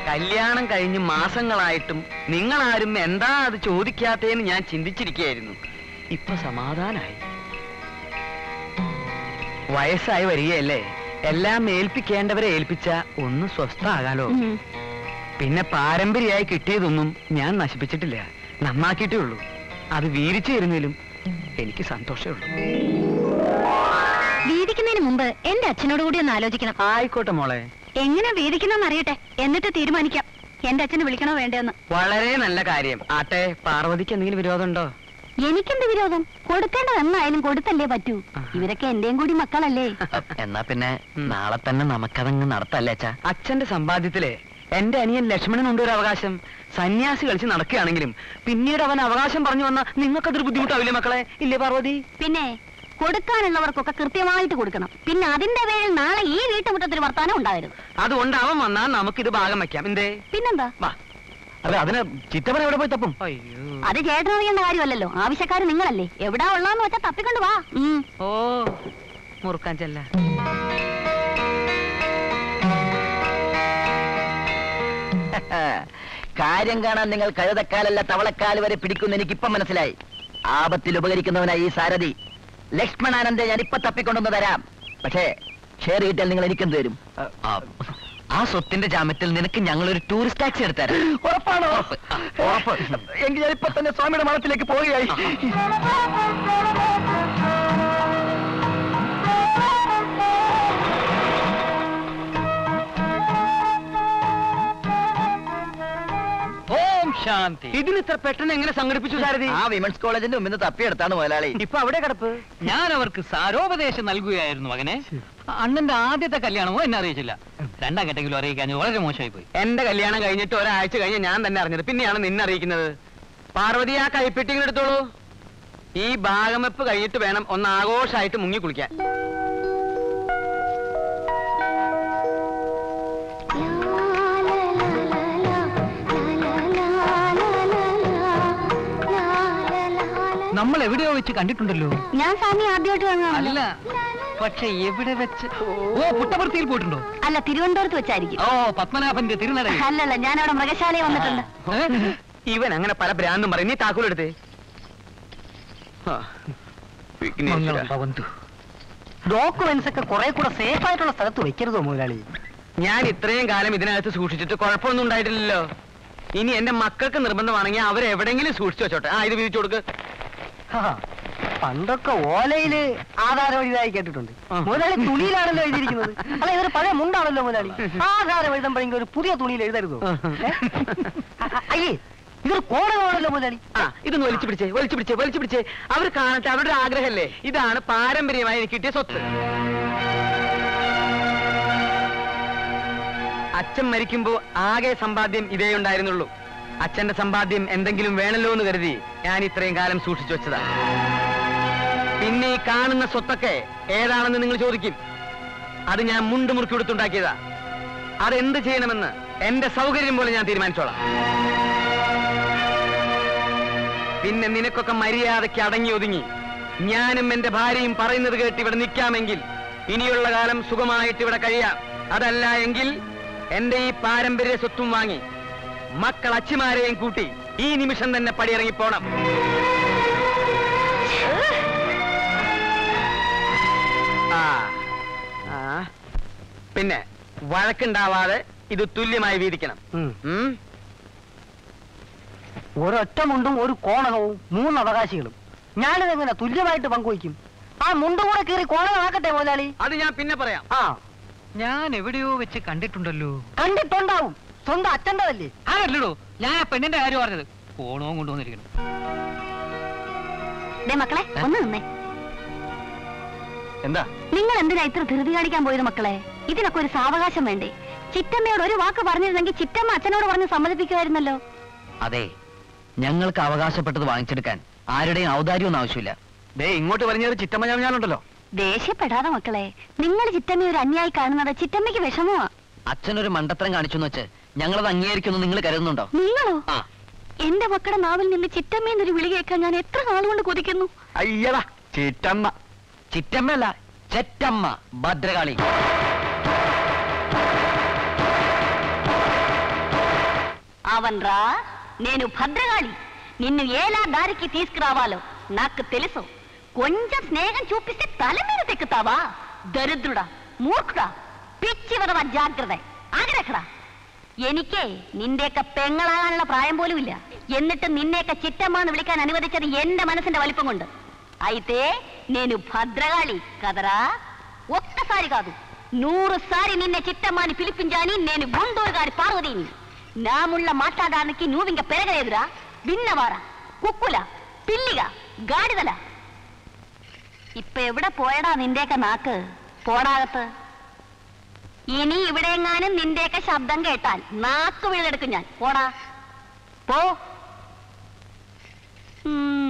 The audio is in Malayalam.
കല്യാണം കഴിഞ്ഞ് മാസങ്ങളായിട്ടും നിങ്ങളാരും എന്താ അത് ചോദിക്കാത്തേന്ന് ഞാൻ ചിന്തിച്ചിരിക്കുകയായിരുന്നു ഇപ്പൊ സമാധാനായി വയസ്സായി വരികയല്ലേ എല്ലാം ഏൽപ്പിക്കേണ്ടവരെ ഏൽപ്പിച്ച ഒന്ന് സ്വസ്ഥാകാലോ ഉം. പിന്നെ പാരമ്പര്യമായി കിട്ടിയതൊന്നും ഞാൻ നശിപ്പിച്ചിട്ടില്ല നന്നാക്കിയിട്ടേ ഉള്ളൂ അത് വീരിച്ചു തരുന്നതിലും എനിക്ക് സന്തോഷമേ ഉള്ളൂ വീതിക്കുന്നതിന് മുമ്പ് എന്റെ അച്ഛനോട് കൂടി ഒന്ന് ആലോചിക്കണം ആയിക്കോട്ടെ മോളെ എങ്ങനെ വീതിക്കുന്നെന്ന് അറിയട്ടെ എന്നിട്ട് തീരുമാനിക്കാം എന്റെ അച്ഛന് വിളിക്കണോ വേണ്ടെന്ന് വളരെ നല്ല കാര്യം ആട്ടെ പാർവതിക്ക് എന്തെങ്കിലും വിരോധമുണ്ടോ എനിക്കെന്ത് വിരോധം കൊടുക്കേണ്ടത് എന്നായാലും കൊടുത്തല്ലേ പറ്റൂ ഇവരൊക്കെ എന്റെയും കൂടി മക്കളല്ലേ എന്നാ പിന്നെ ഉം. നാളെ തന്നെ നമുക്കതങ്ങ് നടത്തല്ലേ അച്ഛാ അച്ഛന്റെ സമ്പാദ്യത്തിലെ എന്റെ അനിയൻ ലക്ഷ്മണനുണ്ട് ഒരു അവകാശം സന്യാസി കളിച്ച് നടക്കുകയാണെങ്കിലും പിന്നീട് അവൻ അവകാശം പറഞ്ഞു വന്ന നിങ്ങൾക്കതൊരു ബുദ്ധിമുട്ടാവില്ലേ മക്കളെ ഇല്ലേ പാർവതി പിന്നെ കൊടുക്കാനുള്ളവർക്കൊക്കെ കൃത്യമായിട്ട് കൊടുക്കണം പിന്നെ അതിന്റെ പേരിൽ നാളെ ഈ വീട്ടുമുറ്റത്തൊരു വർത്താനം ഉണ്ടാവരുത് അതുകൊണ്ട് അവൻ വന്നാൽ നമുക്കിത് ഭാഗം വെക്കാം എന്തേ പിന്നെന്താ വാ അല്ല അതിന് ചിറ്റപ്പൻ എവിടെ പോയി തപ്പും അയ്യോ അത് ചേട്ടനറിയേണ്ട കാര്യമല്ലല്ലോ ആവശ്യക്കാര് നിങ്ങളല്ലേ എവിടാ ഉള്ളതെന്ന് വെച്ചാ തപ്പിക്കൊണ്ട് വാ ഉം. ഓ മുറുക്കാൻ ചെല്ല കാര്യം കാണാൻ നിങ്ങൾ കഴുതക്കാലല്ല തവളക്കാൽ വരെ പിടിക്കുന്ന എനിക്കിപ്പം മനസ്സിലായി ആപത്തിൽ ഉപകരിക്കുന്നവനായി ഈ സാരഥി ലക്ഷ്മണാനന്ദെ ഞാൻ ഇപ്പൊ തപ്പിക്കൊണ്ടുവന്ന് തരാം പക്ഷേ ഷെയർ കിട്ടിയാൽ നിങ്ങൾ എനിക്കെന്ത് തരും ആ സ്വത്തിന്റെ ജാമ്യത്തിൽ നിനക്ക് ഞങ്ങൾ ഒരു ടൂറിസ്റ്റ് ടാക്സി എടുത്തരാം ഉറപ്പാണോ ഉറപ്പ്. എങ്കിൽ ഞാൻ ഇപ്പൊ തന്നെ സ്വാമിയുടെ മഠത്തിലേക്ക് പോവുകയായി ഓം ശാന്തി ഇതിന് ഇത്ര പെട്ടെന്ന് എങ്ങനെ സംഘടിപ്പിച്ചു സാരഥി ആ വിമൻസ് കോളേജിന്റെ മുമ്പിൽ നിന്ന് തപ്പിയെടുത്താണ് മുതലാളി ഇപ്പൊ അവിടെ കിടപ്പ് ഞാൻ അവർക്ക് സാരോപദേശം നൽകുകയായിരുന്നു മകനെ അണ്ണന്റെ ആദ്യത്തെ കല്യാണമോ എന്നെ അറിയിച്ചില്ല രണ്ടാം ഘട്ടെങ്കിലും അറിയിക്കാൻ വളരെ മോശമായി പോയി എന്റെ കല്യാണം കഴിഞ്ഞിട്ട് ഒരാഴ്ച കഴിഞ്ഞ് ഞാൻ തന്നെ അറിഞ്ഞത് പിന്നെയാണ് നിന്നെ അറിയിക്കുന്നത് പാർവതി ആ കൈപ്പെട്ടിങ്ങൾ എടുത്തോളൂ ഈ ഭാഗമെപ്പ് കഴിഞ്ഞിട്ട് വേണം ഒന്ന് ആഘോഷമായിട്ട് മുങ്ങി കുളിക്കാൻ നമ്മൾ എവിടെയോ വെച്ച് കണ്ടിട്ടുണ്ടല്ലോ ഞാൻ സ്വാമി ആദ്യമായിട്ട് കാണുകയാണല്ലോ അല്ല പക്ഷെ എവിടെ വെച്ച് ഓ പുട്ടപർത്തിയിൽ പോയിട്ടുണ്ടോ അല്ല തിരുവനന്തപുരത്ത് വെച്ചായിരിക്കും ഓ പത്മനാഭന്റെ തിരുനടയിൽ അല്ലല്ല ഞാൻ അവിടെ മൃഗശാലയിൽ വന്നിട്ടുണ്ട് ഏ? ഇവൻ അങ്ങനെ പല ഭ്രാന്തും പറയും നീ താക്കോലെടുത്തേ ആ, വിഘ്നേശ്വര. മംഗളം ഭവന്തു. ഡോക്യുമെന്റ്സ് ഒക്കെ കുറെ കൂടെ സേഫ് ആയിട്ടുള്ള സ്ഥലത്ത് വെക്കരുതോ മുതലാളി ഞാൻ ഇത്രയും കാലം ഇതിനകത്ത് സൂക്ഷിച്ചിട്ട് കുഴപ്പമൊന്നും ഉണ്ടായിട്ടില്ലല്ലോ ഇനി എന്റെ മക്കൾക്ക് നിർബന്ധമാണെങ്കിൽ അവരെവിടെങ്കിലും സൂക്ഷിച്ചു വെച്ചോട്ടെ ആ ഇത് വിരിച്ചു കൊടുക്ക് പണ്ടൊക്കെ ഓലയില് ആധാരം എഴുതായി കേട്ടിട്ടുണ്ട് ആ. മുതലാളി തുണിയിലാണല്ലോ എഴുതിയിരിക്കുന്നത് അല്ല ഇതൊരു പഴയ മുണ്ടാണല്ലോ മുതലാളി ആധാരം എഴുതുമ്പോഴെങ്കിൽ ഒരു പുതിയ തുണിയിൽ എഴുതരുതോ ഏ? അ- അ- അയ്യേ ഇതൊരു കോടകമാണല്ലോ മുതലാളി ആ ഇതൊന്ന് വലിച്ചു പിടിച്ചേ വലിച്ചു പിടിച്ചേ വലിച്ചു പിടിച്ചേ അവർ കാണട്ടെ അവരുടെ ആഗ്രഹമല്ലേ ഇതാണ് പാരമ്പര്യമായി എനിക്ക് കിട്ടിയ സ്വത്ത് അച്ഛൻ മരിക്കുമ്പോ ആകെ സമ്പാദ്യം ഇതേ ഉണ്ടായിരുന്നുള്ളൂ അച്ഛന്റെ സമ്പാദ്യം എന്തെങ്കിലും വേണല്ലോ എന്ന് കരുതി ഞാൻ ഇത്രയും കാലം സൂക്ഷിച്ചു വെച്ചതാ പിന്നെ ഈ കാണുന്ന സ്വത്തൊക്കെ ഏതാണെന്ന് നിങ്ങൾ ചോദിക്കും അത് ഞാൻ മുണ്ട് മുറുക്കി കൊടുത്തുണ്ടാക്കിയതാ അതെന്ത് ചെയ്യണമെന്ന് എന്റെ സൗകര്യം പോലെ ഞാൻ തീരുമാനിച്ചോളാം പിന്നെ നിനക്കൊക്കെ മര്യാദയ്ക്ക് അടങ്ങി ഒതുങ്ങി ഞാനും എന്റെ ഭാര്യയും പറയുന്നത് കേട്ട് ഇവിടെ നിൽക്കാമെങ്കിൽ ഇനിയുള്ള കാലം സുഖമായിട്ട് ഇവിടെ കഴിയാം അതല്ല എങ്കിൽ എന്റെ ഈ പാരമ്പര്യ സ്വത്തും വാങ്ങി മക്കൾ അച്ഛമാരെയും കൂട്ടി ഈ നിമിഷം തന്നെ പടിയിറങ്ങി പോണം ആ ആ പിന്നെ വഴക്കുണ്ടാവാതെ ഇത് തുല്യമായി വീതിക്കണം ഉം ഒരൊറ്റ മുണ്ടും ഒരു കോണകവും മൂന്ന് അവകാശികളും ഞാനിതെങ്ങനെ തുല്യമായിട്ട് പങ്കുവയ്ക്കും ആ മുണ്ടും കൂടെ കീറി കോണകമാക്കട്ടെ മുതലാളി അത് ഞാൻ പിന്നെ പറയാം ആ ഞാൻ എവിടെയോ വെച്ച് കണ്ടിട്ടുണ്ടല്ലോ കണ്ടിട്ടുണ്ടാവും സ്വന്തം അച്ഛൻ്റെതല്ലേ അതല്ലടോ ഞാൻ ആ പെണ്ണിന്റെ കാര്യം പറഞ്ഞത് ഫോണവും കൊണ്ടുവന്നിരിക്കണം ദേ മക്കളെ ഒന്ന് നിന്നേ എന്താ നിങ്ങൾ എന്തിനാ ഇത്ര ധൃതി കാണിക്കാൻ പോയത് മക്കളെ ഇതിനൊക്കെ ഒരു സാവകാശം വേണ്ടേ ചിറ്റമ്മയോട് ഒരു വാക്ക് പറഞ്ഞിരുന്നെങ്കിൽ ചിറ്റമ്മ അച്ഛനോട് പറഞ്ഞ് സമ്മതിപ്പിക്കുമായിരുന്നല്ലോ അതെ ഞങ്ങൾക്ക് അവകാശപ്പെട്ടത് വാങ്ങിച്ചെടുക്കാൻ ആരുടെയും ഔദാര്യമൊന്നും ആവശ്യമില്ല ദേ ഇങ്ങോട്ട് പറഞ്ഞത് ചിറ്റമ്മ ഞാനുണ്ടല്ലോ ദേഷ്യപ്പെടാതെ മക്കളെ നിങ്ങൾ ചിറ്റമ്മ ഒരു അന്യായി കാണുന്നത് ചിറ്റമ്മയ്ക്ക് വിഷമമാ അച്ഛനൊരു മണ്ടത്തരം കാണിച്ചു വെച്ച് ഞങ്ങളത് അംഗീകരിക്കുന്നു നിങ്ങൾ കരുതുന്നുണ്ടോ നിങ്ങളോ ആ എന്റെ മക്കളുടെ നാവിൽ നിന്ന് ചിറ്റമ്മയെന്നൊരു വിളി കേൾക്കാൻ ഞാൻ എത്ര നാളുകൊണ്ട് കൊതിക്കുന്നു അയ്യടാ ചിറ്റമ്മ ചിറ്റമ്മല്ല ചെറ്റമ്മ ഭദ്രകാളി కావన్రా నేను భద్రగాళి నిన్ను ఎలా దారికి తీసుకురావాలో నాకు తెలుసు కొంచెం స్నేహం చూపిస్తే తల మీద తెక్కుతావా దరిద్రుడా మూర్ఖుడా പിച്ചി വധവ ജാഗ്രത ആഗ്രഹടാ എനിക്ക് നിന്റെയൊക്കെ പെങ്ങളാകാനുള്ള പ്രായം പോലും ഇല്ല എന്നിട്ട് നിന്നെയൊക്കെ ചിറ്റമ്മ എന്ന് വിളിക്കാൻ അനുവദിച്ചത് എന്റെ മനസ്സിന്റെ വലിപ്പം കൊണ്ട് అయితే నేను భద్రగాళి కదరా ఒక్కసారి కాదు నూరు సారి నిన్న చిట్టమ్మని పిలిపించాని నేను గుంటూరు గారి పార్వతిని నాముళ్ళ మాట్లాడడానికి నువ్వింక పెరగలేదురా విన్నవారా కుక్కుల పిల్లిగా గాడిదల ഇപ്പൊ എവിടെ പോയടാ നിന്റെയൊക്കെ നാക്ക് പോടാകത്ത് ഇനി ഇവിടെയെങ്ങാനും നിന്റെയൊക്കെ ശബ്ദം കേട്ടാൽ നാക്ക് വീഴെടുക്കും ഞാൻ പോടാ പോ ഉം